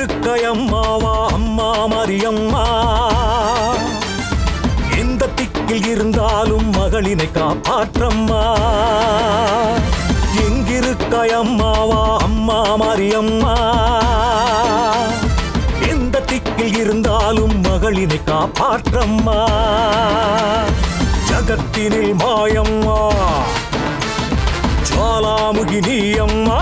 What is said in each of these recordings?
இங்கிருக்கையம்மாவா அம்மா மரியம்மா எந்த திக்கில் இருந்தாலும் மகளினை காப்பாற்றம்மா எங்கிருக்கையம்மாவா அம்மா மரியம்மா எந்த திக்கில் இருந்தாலும் மகளினை காப்பாற்றம்மா ஜகத்தினில் மாயம்மா ஜுவாலாமுகி நீ அம்மா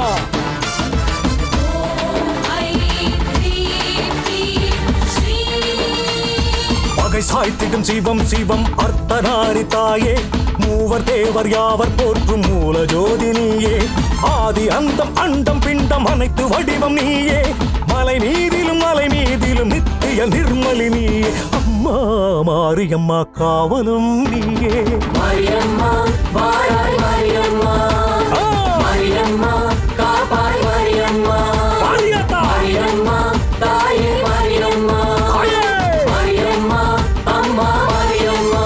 பகை சாய்த்திடும் சிவம் சிவம் அர்த்தநாரி தாயே மூவர் தேவர் யாவர் போற்றும் மூல ஜோதி நீயே ஆதி அந்தம் அண்டம் பிண்டம் அனைத்து வடிவம் நீயே மலை மீதிலும் மலை மீதிலும் நித்திய நிர்மலி நீயே அம்மா மாரியம்மா காவலும் நீயே மரியம்மா வாராய் மரியம்மா ஆ, மரியம்மா காப்பாய் மரியம்மா மாரியாத்தா, மரியம்மா தாயே மரியம்மா தாயே. மரியம்மா அம்மா மரியம்மா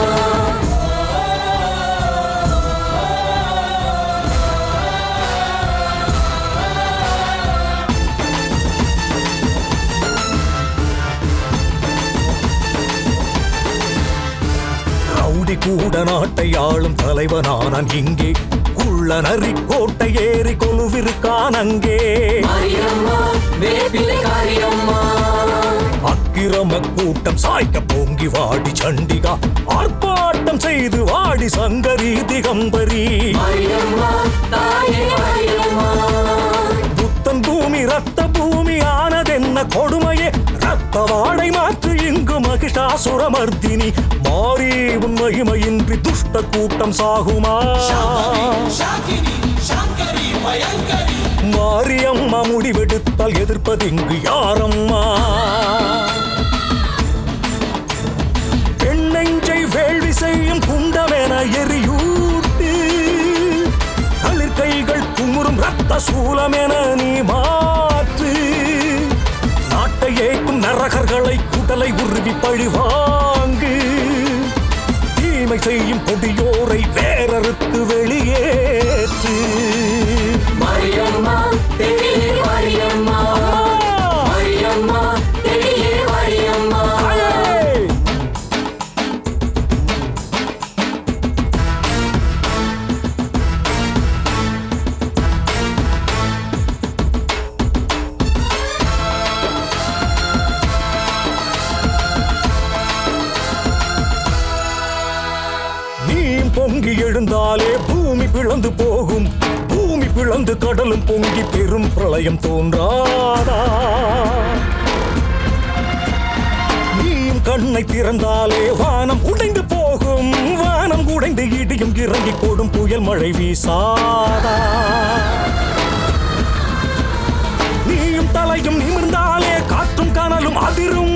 ரவுடி கூட நாட்டை ஆளும் தலைவனானான் இங்கே குள்ள நரி கோட்டை ஏறி கொலுவிருக்கான் அங்கே மரியம்மா வேப்பிலை காரியம்மா அக்கிரம கூட்டம் சாய்க்க பொங்கி வாடி சண்டிகா ஆர்ப்பாட்டம் செய்து வாடி சங்கரி திகம்பரி மரியம்மா தாயே மரியம்மா புத்தன் பூமி ரத்த பூமி ஆனதென்ன கொடுமையே ரத்த வாடை மாற்று இங்கு மகிஷாசுரமர்த்தினி மாறி உன் மகிமையின்றி துஷ்ட கூட்டம் சாகுமா மாரியம்மா முடிவெடுத்தால் எதிர்ப்பதிங்கு யாரம்மா பெண்ணெஞ்சை வேள்வி செய்யும் குண்டமென எரியூட்டு களிர் கைகள் குமுறும் ரத்த சூலமென நீ மாற்று நாட்டை ஏக்கும் நரகர்களை குடலை உருவி பழிவாங்கு தீமை செய்யும் கொடியோரை வேறறுத்து வெளியேற்று மரியம்மா தெளியே மரியம்மா மரியம்மா தெளியே மரியம்மா தாயே! நீயும் பொங்கி எழுந்தாலே பூமி பிளந்து போகும் பூமி பிளந்து கடலும் பொங்கி பெரும் பிரளயம் தோன்றாதா நீயும் கண்ணை திறந்தாலே வானம் உடைந்து போகும் வானம் உடைந்து இடியும் இறங்கி போடும் புயல் மழை வீசாதா நீயும் தலையும் நிமிர்ந்தாலே காற்றும் கனலும் அதிரும்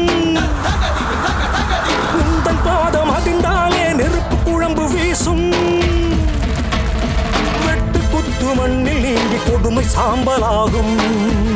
உந்தன் பாதம் அதிர்ந்தாலே நெருப்பு குழம்பு வீசும் வெட்டு குத்து மண்ணில் நீங்கி கொடுமை சாம்பலாகும்